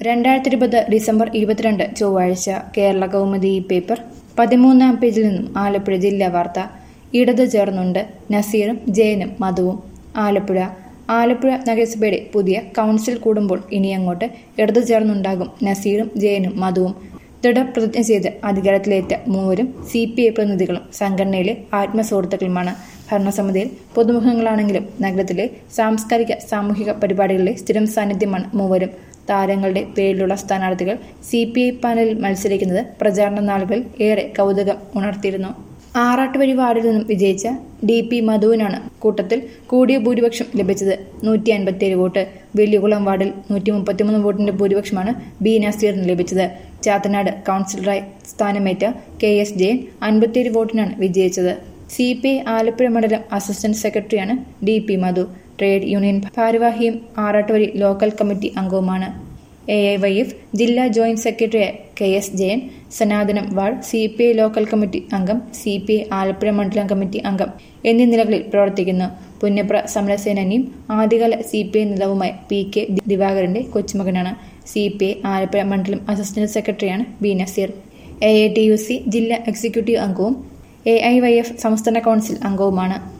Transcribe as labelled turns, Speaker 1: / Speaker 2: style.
Speaker 1: രണ്ടായിരത്തി ഇരുപത് ഡിസംബർ ഇരുപത്തിരണ്ട് ചൊവ്വാഴ്ച കേരള കൗമുദി പേപ്പർ പതിമൂന്നാം പേജിൽ നിന്നും ആലപ്പുഴ ജില്ലാ വാർത്ത ഇടത് ചേർന്നുണ്ട് നസീറും ജയനും മധുവും ആലപ്പുഴ ആലപ്പുഴ നഗരസഭയുടെ പുതിയ കൗൺസിൽ കൂടുമ്പോൾ ഇനിയങ്ങോട്ട് ഇടതു ചേർന്നുണ്ടാകും നസീറും ജയനും മധുവും ദൃഢപ്രതിജ്ഞ ചെയ്ത് അധികാരത്തിലേറ്റ മൂവരും സി പി ഐ പ്രതിനിധികളും സംഘടനയിലെ ആത്മസുഹൃത്തുക്കളുമാണ് ഭരണസമിതിയിൽ പൊതുമുഖങ്ങളാണെങ്കിലും നഗരത്തിലെ സാംസ്കാരിക സാമൂഹിക പരിപാടികളിലെ സ്ഥിരം സാന്നിധ്യമാണ് മൂവരും താരങ്ങളുടെ പേരിലുള്ള സ്ഥാനാർത്ഥികൾ സി പി ഐ പാനലിൽ മത്സരിക്കുന്നത് പ്രചാരണ നാളുകളിൽ ഏറെ കൗതുകം ഉണർത്തിയിരുന്നു ആറാട്ടുവഴി വാർഡിൽ നിന്നും വിജയിച്ച ഡി പി മധുവിനാണ് കൂട്ടത്തിൽ കൂടിയ ഭൂരിപക്ഷം ലഭിച്ചത് നൂറ്റി അൻപത്തിയേഴ് വോട്ട് വെല്ലികുളം വാർഡിൽ നൂറ്റി മുപ്പത്തിമൂന്ന് വോട്ടിന്റെ ഭൂരിപക്ഷമാണ് ബി നസീറിന് ലഭിച്ചത് ചാത്തനാട് കൗൺസിലറായി സ്ഥാനമേറ്റ കെ എസ് ജയൻ അൻപത്തിയേഴ് വോട്ടിനാണ് വിജയിച്ചത് സി പി ഐ ആലപ്പുഴ മണ്ഡലം അസിസ്റ്റന്റ് സെക്രട്ടറിയാണ് D P Madhu trade union ഭാരവാഹിയും ആറാട്ടുവരി ലോക്കൽ കമ്മിറ്റി അംഗവുമാണ് എ ഐ വൈ എഫ് ജില്ലാ joint secretary K S Jayan Sanathanam ward C P I local committee അംഗം സി പി ഐ ആലപ്പുഴ മണ്ഡലം കമ്മിറ്റി അംഗം എന്നീ നിലകളിൽ പ്രവർത്തിക്കുന്നു പുന്നപ്ര സമരസേനാനിയും ആദ്യകാല സി പി ഐ നേതാവുമായ പി കെ ദിവാകരന്റെ കൊച്ചുമകനാണ് സി പി ഐ ആലപ്പുഴ മണ്ഡലം അസിസ്റ്റന്റ് സെക്രട്ടറിയാണ് B Nazeer A I T U C ജില്ലാ എക്സിക്യൂട്ടീവ് അംഗവും എ ഐ വൈ എഫ് സംസ്ഥാന കൗൺസിൽ അംഗവുമാണ്